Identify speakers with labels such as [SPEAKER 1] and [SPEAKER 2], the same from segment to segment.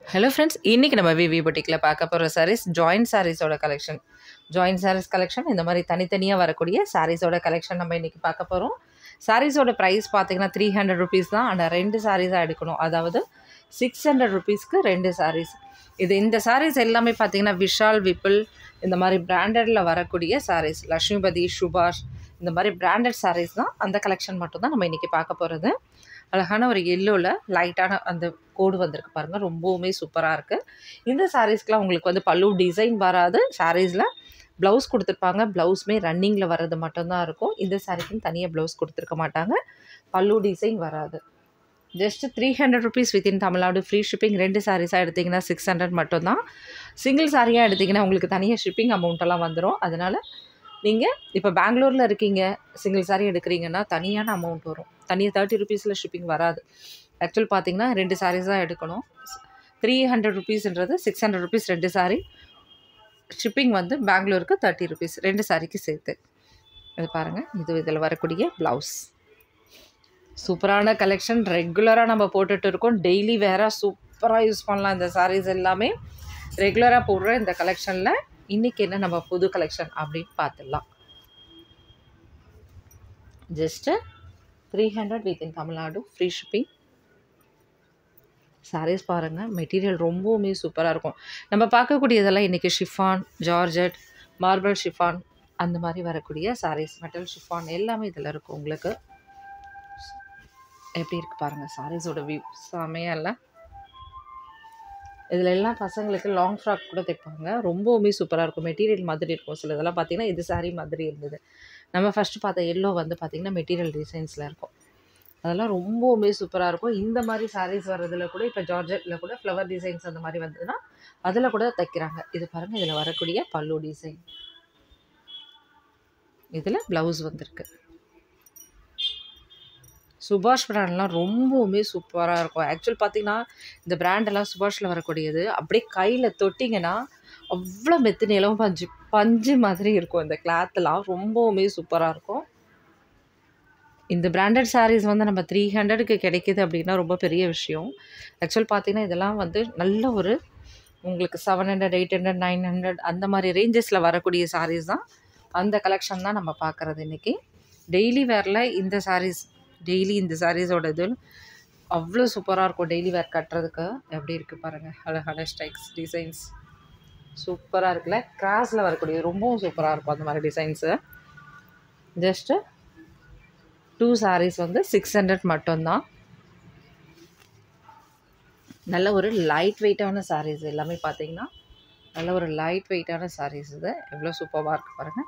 [SPEAKER 1] hello friends இன்றைக்கி நம்ம விவி பொட்டிக்கில் பார்க்க போகிற சாரீஸ் ஜாயின்ட் சாரீஸோட கலெக்ஷன் ஜாயின்ட் சாரீஸ் கலெக்ஷன் இந்த மாதிரி தனித்தனியாக வரக்கூடிய சாரீஸோட கலெக்ஷன் நம்ம இன்றைக்கி பார்க்க போகிறோம் சாரீஸோட ப்ரைஸ் பார்த்தீங்கன்னா த்ரீ ஹண்ட்ரட் ருபீஸ் தான் ஆனால் ரெண்டு சாரீஸாக எடுக்கணும் அதாவது சிக்ஸ் ஹண்ட்ரட் ருபீஸ்க்கு ரெண்டு சாரீஸ் இது இந்த சாரீஸ் எல்லாமே பார்த்தீங்கன்னா விஷால் விப்புல் இந்த மாதிரி பிராண்டடில் வரக்கூடிய சாரீஸ் லக்ஷ்மிபதி சுபாஷ் இந்த மாதிரி பிராண்டட் சாரீஸ் தான் அந்த கலெக்ஷன் மட்டும் தான் நம்ம இன்றைக்கி பார்க்க போகிறது அழகான ஒரு எல்லோவில் லைட்டான அந்த கோடு வந்திருக்கு பாருங்கள் ரொம்பவுமே சூப்பராக இருக்குது இந்த சாரீஸ்க்கெலாம் உங்களுக்கு வந்து பல்லு டிசைன் வராது சாரீஸில் ப்ளவுஸ் கொடுத்துருப்பாங்க ப்ளவுஸுமே ரன்னிங்கில் வர்றது மட்டும்தான் இருக்கும் இந்த சாரீக்குன்னு தனியாக ப்ளவுஸ் கொடுத்துருக்க மாட்டாங்க பல்லு டிசைன் வராது just three hundred rupees within Tamil Nadu free shipping ரெண்டு சாரீஸாக எடுத்திங்கன்னா சிக்ஸ் ஹண்ட்ரட் மட்டும்தான் சிங்கிள் சாரியாக எடுத்திங்கன்னா உங்களுக்கு தனியாக ஷிப்பிங் அமௌண்ட்டெல்லாம் வந்துடும் அதனால் நீங்கள் இப்போ பெங்களூரில் இருக்கீங்க சிங்கிள் சாரி எடுக்கிறீங்கன்னா தனியான அமௌண்ட் வரும் தனியாக தேர்ட்டி ருபீஸில் ஷிப்பிங் வராது ஆக்சுவல் பார்த்தீங்கன்னா ரெண்டு சாரீஸ் தான் எடுக்கணும் த்ரீ ஹண்ட்ரட் ருபீஸ்ன்றது சிக்ஸ் ஹண்ட்ரட் ருபீஸ் ரெண்டு சாரி ஷிப்பிங் வந்து பெங்களூருக்கு தேர்ட்டி ருபீஸ் ரெண்டு சாரிக்கு சேர்த்து இது பாருங்கள் இது இதில் வரக்கூடிய ப்ளவுஸ் சூப்பரான கலெக்ஷன் ரெகுலராக நம்ம போட்டுட்டு இருக்கோம் டெய்லி வேற சூப்பராக யூஸ் பண்ணலாம் இந்த சாரீஸ் எல்லாமே ரெகுலராக போடுற இந்த கலெக்ஷனில் இன்றைக்கி என்ன நம்ம புது கலெக்ஷன் அப்படின்னு பார்த்துடலாம் just three hundred within Tamil Nadu free shipping sarees பாருங்கள் மெட்டீரியல் ரொம்பவுமே சூப்பராக இருக்கும் நம்ம பார்க்கக்கூடியதெல்லாம் இன்றைக்கி ஷிஃபான் ஜார்ஜட் மார்பிள் ஷிஃபான் அந்த மாதிரி வரக்கூடிய சாரீஸ் மெட்டல் ஷிஃபான் எல்லாமே இதில் இருக்கும் உங்களுக்கு எப்படி இருக்குது பாருங்கள் சாரீஸோட வியூ செமையாக இல்லை இதில் எல்லாம் பசங்களுக்கு லாங் ஃப்ராக் கூட தைப்பாங்க ரொம்பவுமே சூப்பராக இருக்கும் மெட்டீரியல் மாதிரி இருக்கும் சில இதெல்லாம் பார்த்தீங்கன்னா இது சாரீ மாதிரி இருந்தது நம்ம ஃபஸ்ட்டு பார்த்த எல்லோ வந்து பார்த்திங்கன்னா மெட்டீரியல் டிசைன்ஸில் இருக்கும் அதெல்லாம் ரொம்பவுமே சூப்பராக இருக்கும் இந்த மாதிரி சாரீஸ் வர்றதுல கூட இப்போ ஜார்ஜெட்டில் கூட ஃப்ளவர் டிசைன்ஸ் அந்த மாதிரி வந்ததுன்னா அதில் கூட தைக்கிறாங்க இது பாருங்கள் இதில் வரக்கூடிய பல்லு டிசைன் இதில் ப்ளவுஸ் வந்திருக்கு சுபாஷ் பிராண்ட்லாம் ரொம்பவுமே சூப்பராக இருக்கும் ஆக்சுவல் பார்த்தீங்கன்னா இந்த பிராண்டெல்லாம் சுபாஷில் வரக்கூடியது அப்படியே கையில் தொட்டிங்கன்னா அவ்வளோ மெத்து நிலம் பஞ்சு பஞ்சு மாதிரி இருக்கும் இந்த கிளாத்லாம் ரொம்பவுமே சூப்பராக இருக்கும் இந்த பிராண்டட் சாரீஸ் வந்து நம்ம த்ரீ ஹண்ட்ரடுக்கு கிடைக்கிது அப்படின்னா ரொம்ப பெரிய விஷயம் ஆக்சுவல் பார்த்தீங்கன்னா இதெல்லாம் வந்து நல்ல ஒரு உங்களுக்கு seven hundred eight hundred nine hundred அந்த மாதிரி ரேஞ்சஸில் வரக்கூடிய சாரீஸ் தான் அந்த கலெக்ஷன் தான் நம்ம பார்க்குறது இன்றைக்கி டெய்லி வேரில் இந்த சாரீஸ் டெய்லி இந்த சாரீஸோட இது அவ்வளோ சூப்பராக இருக்கும் டெய்லி வேர் கட்டுறதுக்கு எப்படி இருக்குது பாருங்கள் அழகான ஸ்டைக்ஸ் டிசைன்ஸ் சூப்பராக இருக்குல்ல கிராஸில் வரக்கூடிய ரொம்பவும் சூப்பராக இருக்கும் அந்த மாதிரி டிசைன்ஸு ஜஸ்ட்டு டூ சாரீஸ் வந்து சிக்ஸ் ஹண்ட்ரட் மட்டும்தான் நல்ல ஒரு லைட் வெயிட்டான சாரீஸ் எல்லாமே பார்த்தீங்கன்னா நல்ல ஒரு லைட் வெயிட்டான சாரீஸ் இது எவ்வளோ சூப்பராக இருக்குது பாருங்கள்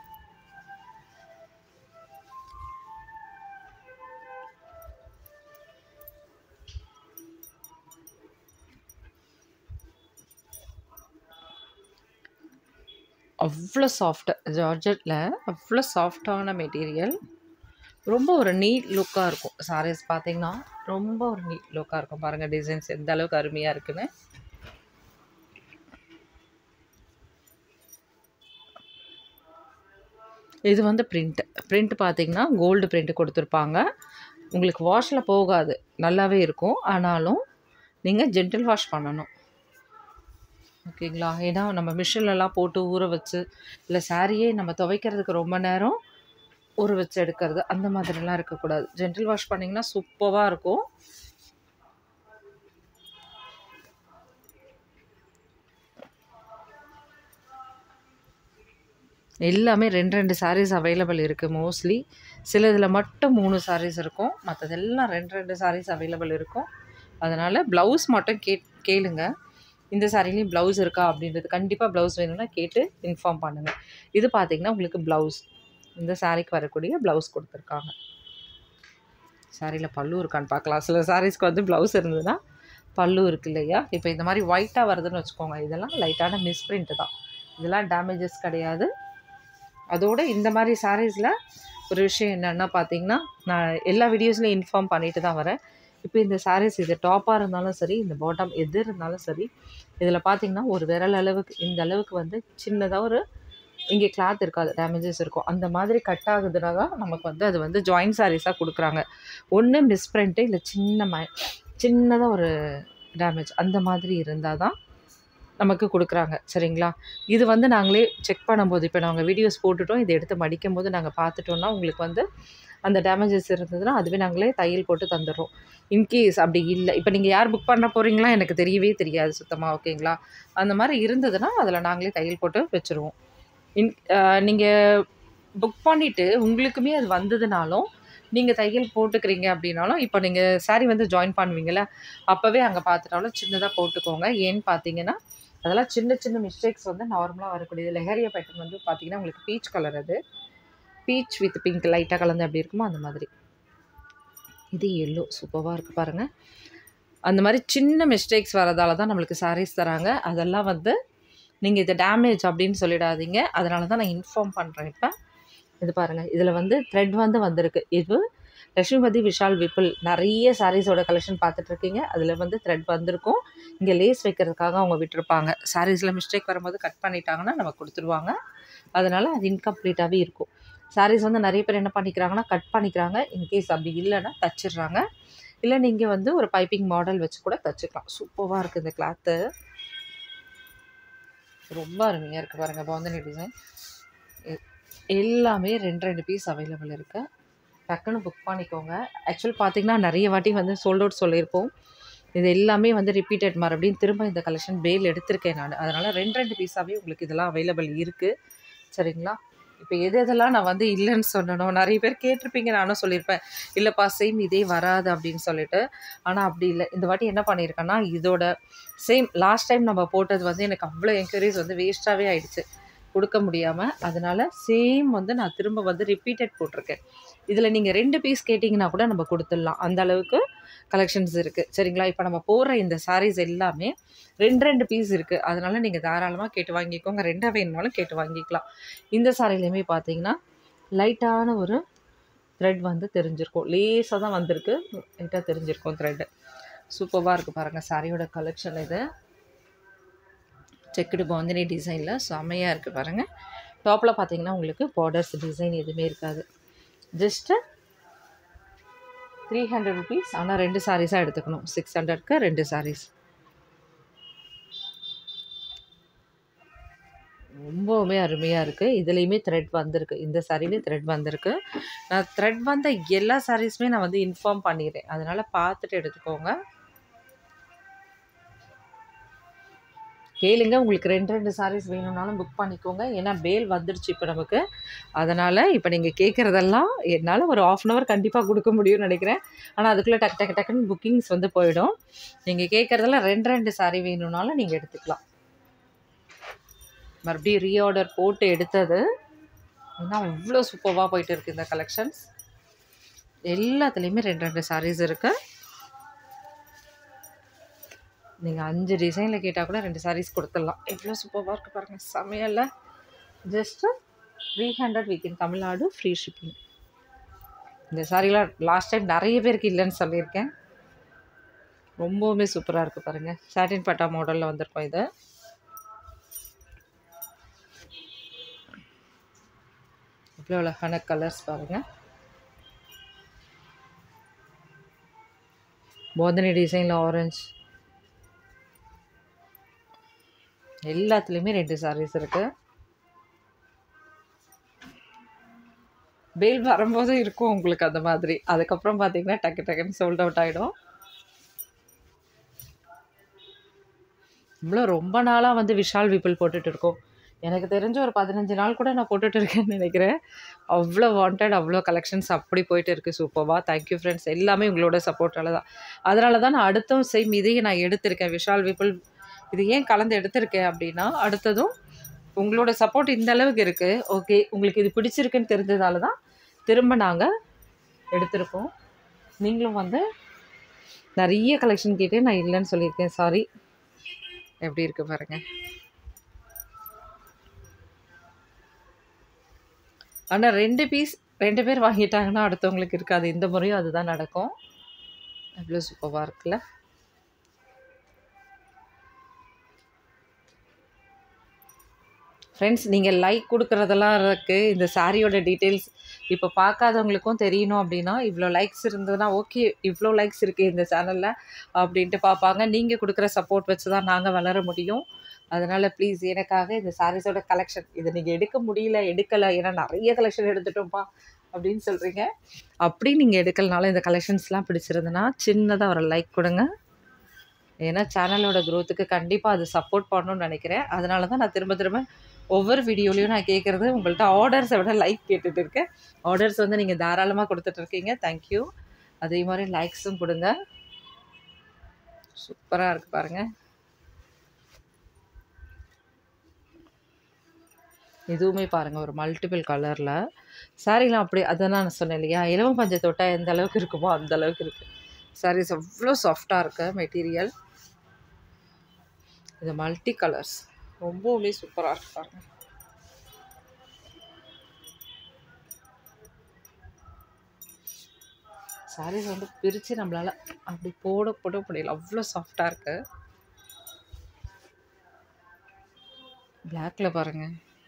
[SPEAKER 1] அவ்வளோ சாஃப்ட்டு ஜார்ஜெட்டில் அவ்வளோ சாஃப்டான மெட்டீரியல் ரொம்ப ஒரு நீட் லுக்காக இருக்கும் சாரீஸ் பார்த்தீங்கன்னா ரொம்ப ஒரு நீட் லுக்காக இருக்கும் பாருங்கள் டிசைன்ஸ் எந்த அளவுக்கு அருமையாக இருக்குன்னு இது வந்து பிரிண்ட் பிரிண்ட் பார்த்தீங்கன்னா கோல்டு பிரிண்ட் கொடுத்துருப்பாங்க உங்களுக்கு வாஷில் போகாது நல்லாவே இருக்கும் ஆனாலும் நீங்கள் ஜென்டில் வாஷ் பண்ணணும் ஓகேங்களா ஏன்னா நம்ம மிஷின்லலாம் போட்டு ஊற வச்சு இல்லை சாரியே நம்ம துவைக்கிறதுக்கு ரொம்ப நேரம் ஊற வச்சு எடுக்கிறது அந்த மாதிரிலாம் இருக்கக்கூடாது ஜென்டில் வாஷ் பண்ணிங்கன்னா சூப்பராக இருக்கும் எல்லாமே ரெண்டு ரெண்டு சாரீஸ் அவைலபிள் இருக்குது மோஸ்ட்லி சில இதில் மட்டும் மூணு சாரீஸ் இருக்கும் மற்றதெல்லாம் ரெண்டு ரெண்டு சாரீஸ் அவைலபிள் இருக்கும் அதனால் ப்ளவுஸ் மட்டும் கே கேளுங்க இந்த சாரிலையும் ப்ளவுஸ் இருக்கா அப்படின்றது கண்டிப்பாக ப்ளவுஸ் வேணும்னா கேட்டு இன்ஃபார்ம் பண்ணுங்கள் இது பார்த்திங்கன்னா உங்களுக்கு ப்ளவுஸ் இந்த சாரீக்கு வரக்கூடிய ப்ளவுஸ் கொடுத்துருக்காங்க சாரியில் பல்லு இருக்கான்னு பார்க்கலாம் சில சாரீஸ்க்கு வந்து ப்ளவுஸ் இருந்ததுன்னா பல்லு இருக்கு இல்லையா இப்போ இந்த மாதிரி ஒயிட்டாக வருதுன்னு வச்சுக்கோங்க இதெல்லாம் லைட்டான மிஸ்பிரிண்ட்டு தான் இதெல்லாம் டேமேஜஸ் கிடையாது அதோடு இந்த மாதிரி சாரீஸில் ஒரு விஷயம் என்னென்னா பார்த்தீங்கன்னா நான் எல்லா வீடியோஸ்லையும் இன்ஃபார்ம் பண்ணிட்டு தான் வரேன் இப்போ இந்த சாரீஸ் இது டாப்பாக இருந்தாலும் சரி இந்த பாட்டம் எது இருந்தாலும் சரி இதில் பார்த்தீங்கன்னா ஒரு விரல் அளவுக்கு இந்த அளவுக்கு வந்து சின்னதாக ஒரு இங்கே கிளாத் இருக்காது டேமேஜஸ் இருக்கும் அந்த மாதிரி கட் ஆகுதுனா தான் நமக்கு வந்து அது வந்து ஜாயின்ட் சாரீஸாக கொடுக்குறாங்க ஒன்று மிஸ்பிரிண்ட்டு இல்லை சின்ன ம சின்னதாக ஒரு டேமேஜ் அந்த மாதிரி இருந்தால் தான் நமக்கு கொடுக்குறாங்க சரிங்களா இது வந்து நாங்களே செக் பண்ணும்போது இப்போ நாங்கள் வீடியோஸ் போட்டுட்டோம் இதை எடுத்து மடிக்கும் போது நாங்கள் பார்த்துட்டோம்னா உங்களுக்கு வந்து அந்த டேமேஜஸ் இருந்ததுன்னா அதுவே நாங்களே தையல் போட்டு தந்துடுறோம் இன்கேஸ் அப்படி இல்லை இப்போ நீங்கள் யார் புக் பண்ண போகிறீங்களா எனக்கு தெரியவே தெரியாது சுத்தமாக ஓகேங்களா அந்த மாதிரி இருந்ததுன்னா அதில் நாங்களே தையல் போட்டு வச்சுருவோம் இன் நீங்கள் புக் பண்ணிவிட்டு உங்களுக்குமே அது வந்ததுனாலும் நீங்கள் தையல் போட்டுக்கிறீங்க அப்படின்னாலும் இப்போ நீங்கள் saree வந்து ஜாயின் பண்ணுவீங்கள்ல அப்போவே அங்கே பார்த்துட்டாலும் சின்னதாக போட்டுக்கோங்க ஏன்னு பார்த்தீங்கன்னா அதெல்லாம் சின்ன சின்ன மிஸ்டேக்ஸ் வந்து நார்மலாக வரக்கூடியது லெஹரியா பேட்டர்ன் வந்து பார்த்தீங்கன்னா உங்களுக்கு பீச் கலர் அது பீச் வித் பிங்க் லைட்டாக கலந்து அப்படி இருக்குமோ அந்த மாதிரி இது எல்லோ சூப்பராக இருக்குது பாருங்கள் அந்த மாதிரி சின்ன மிஸ்டேக்ஸ் வரதால தான் நம்மளுக்கு சாரீஸ் தராங்க அதெல்லாம் வந்து நீங்கள் இது டேமேஜ் அப்படின்னு சொல்லிடாதீங்க அதனால தான் நான் இன்ஃபார்ம் பண்ணுறேன் இப்போ இது பாருங்கள் இதில் வந்து த்ரெட் வந்து வந்திருக்கு இது லட்சுமிபதி விஷால் விப்புல் நிறைய சாரீஸோட கலெக்ஷன் பார்த்துட்ருக்கீங்க அதில் வந்து த்ரெட் வந்திருக்கும் இங்கே லேஸ் வைக்கிறதுக்காக அவங்க விட்டுருப்பாங்க சாரீஸில் மிஸ்டேக் வரும்போது கட் பண்ணிட்டாங்கன்னா நம்ம கொடுத்துருவாங்க அதனால் அது இன்கம்ப்ளீட்டாகவே இருக்கும் சாரீஸ் வந்து நிறைய பேர் என்ன பண்ணிக்கிறாங்கன்னா கட் பண்ணிக்கிறாங்க இன்கேஸ் அப்படி இல்லைன்னா தச்சிடுறாங்க இல்லை நீங்கள் வந்து ஒரு பைப்பிங் மாடல் வச்சு கூட தச்சுக்கலாம் சூப்பராக இருக்குது இந்த கிளாத்து ரொம்ப அருமையாக இருக்குது பாருங்கள் பாந்தனி டிசைன் எல்லாமே ரெண்டு ரெண்டு பீஸ் அவைலபிள் இருக்குது டக்குன்னு புக் பண்ணிக்கோங்க ஆக்சுவல் பார்த்தீங்கன்னா நிறைய வாட்டி வந்து சோல்ட் அவுட் சொல்லியிருப்போம் இது எல்லாமே வந்து ரிப்பீட்டட் மறுபடியும் திரும்ப இந்த கலெக்ஷன் பேல் எடுத்திருக்கேன் நான் அதனால் ரெண்டு ரெண்டு பீஸாகவே உங்களுக்கு இதெல்லாம் அவைலபிள் இருக்குது சரிங்களா இப்போ எது எதெல்லாம் நான் வந்து இல்லைன்னு சொன்னனோ நிறைய பேர் கேட்டிருப்பீங்க நானும் சொல்லியிருப்பேன் இல்லைப்பா சேம் இதே வராது அப்படின்னு சொல்லிட்டு ஆனால் அப்படி இல்லை இந்த வாட்டி என்ன பண்ணியிருக்கேன்னா இதோட சேம் லாஸ்ட் டைம் நம்ம போட்டது வந்து எனக்கு அவ்வளோ என்கொயரிஸ் வந்து வேஸ்ட்டாகவே ஆயிடுச்சு கொடுக்க முடியாமல் அதனால் சேம் வந்து நான் திரும்ப வந்து ரிப்பீட்டட் போட்டிருக்கேன் இதில் நீங்கள் ரெண்டு பீஸ் கேட்டிங்கன்னா கூட நம்ம கொடுத்துடலாம் அந்த அளவுக்கு கலெக்ஷன்ஸ் இருக்குது சரிங்களா இப்போ நம்ம போடுற இந்த சாரீஸ் எல்லாமே ரெண்டு ரெண்டு பீஸ் இருக்குது அதனால் நீங்கள் தாராளமாக கேட்டு வாங்கிக்கோங்க ரெண்டாக வேணுனாலும் கேட்டு வாங்கிக்கலாம் இந்த சாரிலையுமே பார்த்தீங்கன்னா லைட்டான ஒரு த்ரெட் வந்து தெரிஞ்சிருக்கும் லேஸாக தான் வந்திருக்கு லைட்டாக தெரிஞ்சிருக்கும் த்ரெட்டு சூப்பராக இருக்குது பாருங்கள் சாரியோட கலெக்ஷன் இது செக்குடு பாந்தினி டிசைனில் செம்மையாக இருக்குது பாருங்கள் டாப்பில் பார்த்தீங்கன்னா உங்களுக்கு பார்டர்ஸ் டிசைன் எதுவுமே இருக்காது ஜஸ்ட்டு த்ரீ ஹண்ட்ரட் ருபீஸ் ஆனால் ரெண்டு சாரீஸாக எடுத்துக்கணும் சிக்ஸ் ஹண்ட்ரட்க்கு ரெண்டு சாரீஸ் ரொம்பவுமே அருமையாக இருக்குது இதுலேயுமே த்ரெட் வந்திருக்கு இந்த சாரிலையும் த்ரெட் வந்திருக்கு நான் த்ரெட் வந்த எல்லா சாரீஸுமே நான் வந்து இன்ஃபார்ம் பண்ணிடுறேன் அதனால் பார்த்துட்டு எடுத்துக்கோங்க கேளுங்க உங்களுக்கு ரெண்டு ரெண்டு சாரீஸ் வேணும்னாலும் புக் பண்ணிக்கோங்க ஏன்னா பேல் வந்துடுச்சு இப்போ நமக்கு அதனால் இப்போ நீங்கள் கேட்குறதெல்லாம் என்னால் ஒரு ஆஃப் அன் ஹவர் கண்டிப்பாக கொடுக்க முடியும்னு நினைக்கிறேன் ஆனால் அதுக்குள்ளே டக்கு டக்கு டக்குன்னு புக்கிங்ஸ் வந்து போயிடும் நீங்கள் கேட்குறதெல்லாம் ரெண்டு ரெண்டு சாரீ வேணும்னாலும் நீங்கள் எடுத்துக்கலாம் மறுபடியும் ரீஆர்டர் போட்டு எடுத்தது ஏன்னா அவ்வளோ சூப்பராக போயிட்டு இருக்குது இந்த கலெக்ஷன்ஸ் எல்லாத்துலேயுமே ரெண்டு ரெண்டு சாரீஸ் இருக்குது நீங்கள் அஞ்சு டிசைனில் கேட்டால் கூட ரெண்டு சாரீஸ் கொடுத்துடலாம் எவ்வளோ சூப்பராக இருக்குது பாருங்கள் செமையல்ல just three hundred within Tamil Nadu free shipping இந்த சாரீலாம் லாஸ்ட் டைம் நிறைய பேருக்கு இல்லைன்னு சொல்லியிருக்கேன் ரொம்பவுமே சூப்பராக இருக்குது பாருங்கள் சாட்டின் பட்டா மாடலில் வந்திருக்கோம் இது எவ்வளோ அழகான கலர்ஸ் பாருங்கள் போதனி டிசைனில் ஆரஞ்சு எல்லாத்துலேயுமே ரெண்டு சாரீஸ் இருக்குது பேல் வரும்போது இருக்கும் உங்களுக்கு அந்த மாதிரி அதுக்கப்புறம் பார்த்தீங்கன்னா டக்கு டக்குன்னு சோல்ட் அவுட் ஆகிடும் இவ்வளோ ரொம்ப நாளாக வந்து விஷால் விப்பிள் போட்டுட்டு இருக்கோம் எனக்கு தெரிஞ்ச ஒரு பதினஞ்சு நாள் கூட நான் போட்டுட்டு இருக்கேன்னு நினைக்கிறேன் அவ்வளோ வாண்டட் அவ்வளோ கலெக்ஷன்ஸ் அப்படி போயிட்டு இருக்குது சூப்பராக தேங்க்யூ ஃப்ரெண்ட்ஸ் எல்லாமே உங்களோட சப்போர்ட்டால தான் அதனால தான் நான் அடுத்தும் சேம் இதையே நான் எடுத்திருக்கேன் விஷால் விப்புல் இது ஏன் கலந்து எடுத்திருக்கேன் அப்படின்னா அடுத்ததும் உங்களோட சப்போர்ட் இந்த அளவுக்கு இருக்குது ஓகே உங்களுக்கு இது பிடிச்சிருக்குன்னு தெரிஞ்சதால தான் திரும்ப நாங்கள் எடுத்திருக்கோம் நீங்களும் வந்து நிறைய கலெக்ஷன் கேட்டு நான் இல்லைன்னு சொல்லியிருக்கேன் சாரி எப்படி இருக்கு பாருங்க ஆனால் ரெண்டு பீஸ் ரெண்டு பேர் வாங்கிட்டாங்கன்னா அடுத்தவங்களுக்கு இருக்காது இந்த முறையும் அதுதான் நடக்கும் எவ்வளோ சூப்பராக இருக்குல்ல ஃப்ரெண்ட்ஸ் நீங்கள் லைக் கொடுக்குறதெல்லாம் இருக்குது இந்த சாரியோட டீட்டெயில்ஸ் இப்போ பார்க்காதவங்களுக்கும் தெரியணும் அப்படின்னா இவ்வளோ லைக்ஸ் இருந்ததுன்னா ஓகே இவ்வளோ லைக்ஸ் இருக்குது இந்த சேனலில் அப்படின்ட்டு பார்ப்பாங்க நீங்கள் கொடுக்குற சப்போர்ட் வச்சு தான் நாங்கள் வளர முடியும் அதனால் ப்ளீஸ் எனக்காக இந்த சாரீஸோட கலெக்ஷன் இதை நீங்கள் எடுக்க முடியல எடுக்கலை ஏன்னா நிறைய கலெக்ஷன் எடுத்துட்டோம்ப்பா அப்படின்னு சொல்கிறீங்க அப்படி நீங்கள் எடுக்கலனாலும் இந்த கலெக்ஷன்ஸ்லாம் பிடிச்சிருந்துன்னா சின்னதாக ஒரு லைக் கொடுங்க ஏன்னா சேனலோட க்ரோத்துக்கு கண்டிப்பாக அது சப்போர்ட் பண்ணணும்னு நினைக்கிறேன் அதனால தான் நான் திரும்ப திரும்ப ஒவ்வொரு வீடியோலையும் நான் கேட்குறது உங்கள்கிட்ட ஆர்டர்ஸை விட லைக் கேட்டுட்டு இருக்கேன் ஆர்டர்ஸ் வந்து நீங்கள் தாராளமாக கொடுத்துட்ருக்கீங்க தேங்க்யூ அதே மாதிரி லைக்ஸும் கொடுங்க சூப்பராக இருக்குது பாருங்கள் இதுவுமே பாருங்கள் ஒரு மல்டிபிள் கலரில் சாரீலாம் அப்படி அதான் நான் சொன்னேன் இல்லையா இலவம் பஞ்சை தொட்டால் எந்த அளவுக்கு இருக்குமோ அந்த அளவுக்கு இருக்குது சாரீஸ் அவ்வளோ சாஃப்டாக இருக்கு மெட்டீரியல் இது மல்டி கலர்ஸ் ரொம்பவுமே சூப்பராக இருக்கு பாருங்க சாரீஸ் வந்து பிரித்து நம்மளால் அப்படி போட போட முடியல அவ்வளோ சாஃப்டாக இருக்கு பிளாக்ல பாருங்க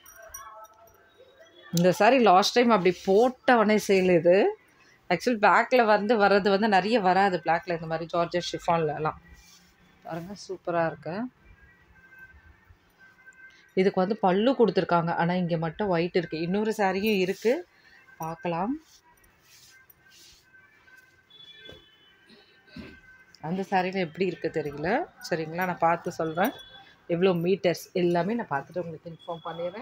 [SPEAKER 1] இந்த சாரி லாஸ்ட் டைம் அப்படி போட்டவனே சேல் இது ஆக்சுவல் பேக்கில் வந்து வர்றது வந்து நிறைய வராது பிளாக்ல இந்த மாதிரி ஜார்ஜர் ஷிஃபான்லலாம் பாருங்க சூப்பராக இருக்கு இதுக்கு வந்து பல்லு கொடுத்துருக்காங்க ஆனால் இங்கே மட்டும் ஒயிட் இருக்குது இன்னொரு சாரியும் இருக்குது பார்க்கலாம் அந்த சாரியில் எப்படி இருக்குது தெரியல சரிங்களா நான் பார்த்து சொல்கிறேன் எவ்வளோ மீட்டர்ஸ் எல்லாமே நான் பார்த்துட்டு உங்களுக்கு இன்ஃபார்ம் பண்ணிடுறேன்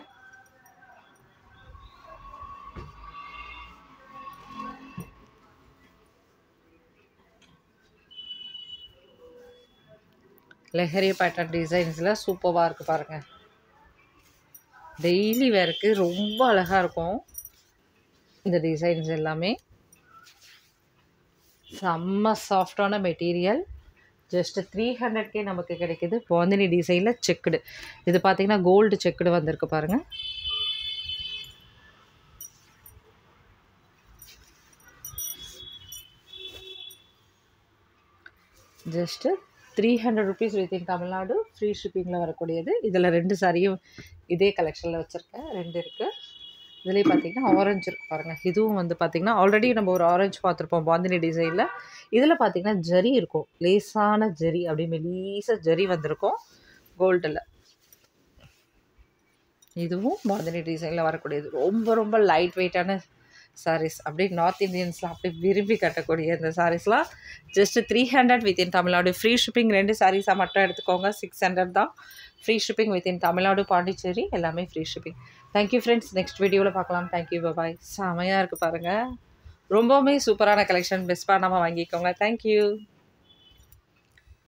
[SPEAKER 1] லெஹரி பேட்டர்ன் டிசைன்ஸில் சூப்பராக இருக்குது பாருங்கள் டெய்லி வேருக்கு ரொம்ப அழகாக இருக்கும் இந்த டிசைன்ஸ் எல்லாமே செம்ம சாஃப்டான மெட்டீரியல் ஜஸ்ட் த்ரீ ஹண்ட்ரட்கே நமக்கு கிடைக்குது பாந்தினி டிசைனில் செக்குடு இது பார்த்தீங்கன்னா கோல்டு செக்குடு வந்திருக்கு பாருங்கள் just three hundred rupees within Tamil Nadu free ஷிப்பிங்கில் வரக்கூடியது இதில் ரெண்டு சாரியும் இதே கலெக்ஷனில் வச்சுருக்கேன் ரெண்டு இருக்குது இதுலேயே பார்த்தீங்கன்னா ஆரஞ்சு இருக்கு பாருங்கள் இதுவும் வந்து பார்த்திங்கன்னா ஆல்ரெடி நம்ம ஒரு ஆரஞ்சு பார்த்துருப்போம் பாந்தினி டிசைனில் இதில் பார்த்திங்கன்னா ஜரி இருக்கும் லேசான ஜரி அப்படியே மெலீஸாக ஜரி வந்திருக்கும் கோல்டில் இதுவும் பாந்தினி டிசைனில் வரக்கூடியது ரொம்ப ரொம்ப லைட் வெயிட்டான சாரீஸ் அப்படியே நார்த் இந்தியன்ஸ்லாம் அப்படியே விரும்பி கட்டக்கூடிய இந்த சாரீஸ்லாம் just three hundred within Tamil Nadu free shipping ரெண்டு சாரீஸாக மட்டும் எடுத்துக்கோங்க சிக்ஸ் ஹண்ட்ரட் தான் free shipping within Tamil Nadu Pondicherry எல்லாமே free shipping thank you friends next வீடியோவில் பார்க்கலாம் தேங்க்யூ பாய் செமையாக இருக்குது பாருங்கள் ரொம்பவுமே சூப்பரான கலெக்ஷன் பெஸ்ட் பண்ணாமல் வாங்கிக்கோங்க தேங்க்யூ